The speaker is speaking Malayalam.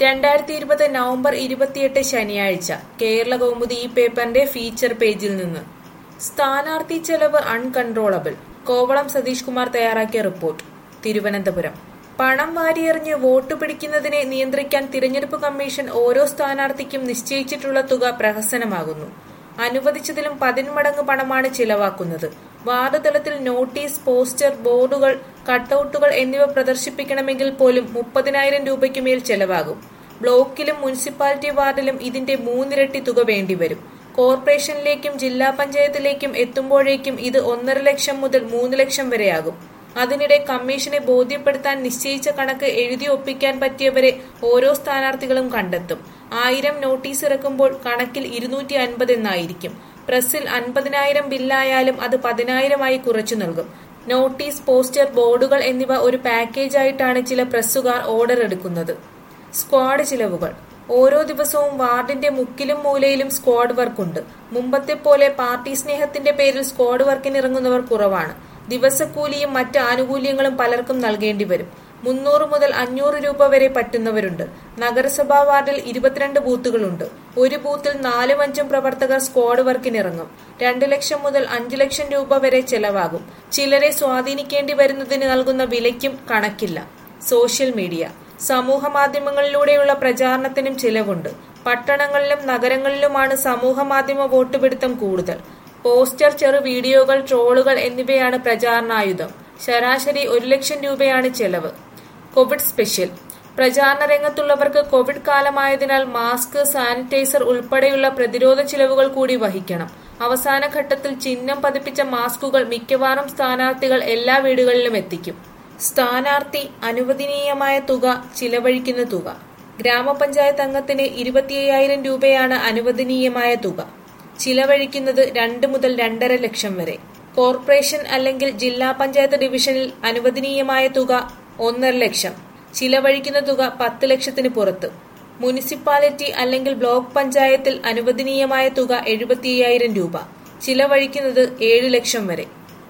രണ്ടായിരത്തി ഇരുപത് നവംബർ ഇരുപത്തിയെട്ട് ശനിയാഴ്ച കേരള കൗമുദി ഈ പേപ്പറിന്റെ ഫീച്ചർ പേജിൽ നിന്ന് സ്ഥാനാർത്ഥി ചെലവ് അൺകൺട്രോളബിൾ കോവളം സതീഷ് കുമാർ തയ്യാറാക്കിയ റിപ്പോർട്ട് തിരുവനന്തപുരം പണം വാരിയെറിഞ്ഞ് വോട്ട് പിടിക്കുന്നതിനെ നിയന്ത്രിക്കാൻ തിരഞ്ഞെടുപ്പ് കമ്മീഷൻ ഓരോ സ്ഥാനാർത്ഥിക്കും നിശ്ചയിച്ചിട്ടുള്ള തുക പ്രഹസനമാകുന്നു അനുവദിച്ചതിലും പതിന്മടങ്ങ് പണമാണ് ചിലവാക്കുന്നത് വാർഡ് തലത്തിൽ നോട്ടീസ് പോസ്റ്റർ ബോർഡുകൾ കട്ടൌട്ടുകൾ എന്നിവ പ്രദർശിപ്പിക്കണമെങ്കിൽ പോലും മുപ്പതിനായിരം രൂപയ്ക്ക് മേൽ ചെലവാകും ബ്ലോക്കിലും മുനിസിപ്പാലിറ്റി വാർഡിലും ഇതിന്റെ മൂന്നിരട്ടി തുക വേണ്ടിവരും കോർപ്പറേഷനിലേക്കും ജില്ലാ പഞ്ചായത്തിലേക്കും എത്തുമ്പോഴേക്കും ഇത് ഒന്നര ലക്ഷം മുതൽ മൂന്ന് ലക്ഷം വരെയാകും അതിനിടെ കമ്മീഷനെ ബോധ്യപ്പെടുത്താൻ നിശ്ചയിച്ച കണക്ക് എഴുതി ഒപ്പിക്കാൻ പറ്റിയവരെ ഓരോ സ്ഥാനാർത്ഥികളും കണ്ടെത്തും ആയിരം നോട്ടീസ് ഇറക്കുമ്പോൾ കണക്കിൽ ഇരുന്നൂറ്റി അൻപത് എന്നായിരിക്കും പ്രസിൽ അൻപതിനായിരം ബില്ലായാലും അത് പതിനായിരമായി കുറച്ചു നൽകും നോട്ടീസ് പോസ്റ്റർ ബോർഡുകൾ എന്നിവ ഒരു പാക്കേജായിട്ടാണ് ചില പ്രസ്സുകാർ ഓർഡർ എടുക്കുന്നത് സ്ക്വാഡ് ചിലവുകൾ ഓരോ ദിവസവും വാർഡിന്റെ മുക്കിലും മൂലയിലും സ്ക്വാഡ് വർക്കുണ്ട് മുമ്പത്തെ പോലെ പാർട്ടി സ്നേഹത്തിന്റെ പേരിൽ സ്ക്വാഡ് വർക്കിന് ഇറങ്ങുന്നവർ കുറവാണ് ദിവസക്കൂലിയും മറ്റ് ആനുകൂല്യങ്ങളും പലർക്കും നൽകേണ്ടി വരും മുന്നൂറ് മുതൽ അഞ്ഞൂറ് രൂപ വരെ പറ്റുന്നവരുണ്ട് നഗരസഭാ വാർഡിൽ ഇരുപത്തിരണ്ട് ബൂത്തുകളുണ്ട് ഒരു ബൂത്തിൽ നാലും അഞ്ചും പ്രവർത്തകർ സ്ക്വാഡ് വർക്കിനിറങ്ങും രണ്ടു ലക്ഷം മുതൽ അഞ്ചു ലക്ഷം രൂപ വരെ ചെലവാകും ചിലരെ സ്വാധീനിക്കേണ്ടി വരുന്നതിന് നൽകുന്ന വിലയ്ക്കും കണക്കില്ല സോഷ്യൽ മീഡിയ സമൂഹ മാധ്യമങ്ങളിലൂടെയുള്ള പ്രചാരണത്തിനും ചിലവുണ്ട് പട്ടണങ്ങളിലും നഗരങ്ങളിലുമാണ് സമൂഹ മാധ്യമ വോട്ടുപിടുത്തം കൂടുതൽ പോസ്റ്റർ ചെറു വീഡിയോകൾ ട്രോളുകൾ എന്നിവയാണ് പ്രചാരണായുധം ശരാശരി ഒരു ലക്ഷം രൂപയാണ് ചെലവ് കോവിഡ് സ്പെഷ്യൽ പ്രചാരണ രംഗത്തുള്ളവർക്ക് കോവിഡ് കാലമായതിനാൽ മാസ്ക് സാനിറ്റൈസർ ഉൾപ്പെടെയുള്ള പ്രതിരോധ ചിലവുകൾ കൂടി വഹിക്കണം അവസാന ഘട്ടത്തിൽ ചിഹ്നം പതിപ്പിച്ച മാസ്കുകൾ മിക്കവാറും സ്ഥാനാർത്ഥികൾ എല്ലാ വീടുകളിലും എത്തിക്കും സ്ഥാനാർത്ഥി അനുവദനീയമായ തുക ചിലവഴിക്കുന്ന തുക ഗ്രാമപഞ്ചായത്ത് അംഗത്തിന് ഇരുപത്തിയ്യായിരം രൂപയാണ് അനുവദനീയമായ തുക ചിലവഴിക്കുന്നത് രണ്ട് മുതൽ രണ്ടര ലക്ഷം വരെ കോർപ്പറേഷൻ അല്ലെങ്കിൽ ജില്ലാ പഞ്ചായത്ത് ഡിവിഷനിൽ അനുവദനീയമായ തുക ഒന്നര ലക്ഷം ചിലവഴിക്കുന്ന തുക പത്ത് ലക്ഷത്തിന് പുറത്ത് മുനിസിപ്പാലിറ്റി അല്ലെങ്കിൽ ബ്ലോക്ക് പഞ്ചായത്തിൽ അനുവദനീയമായ തുക എഴുപത്തിയ്യായിരം രൂപ ചിലവഴിക്കുന്നത് ഏഴ് ലക്ഷം വരെ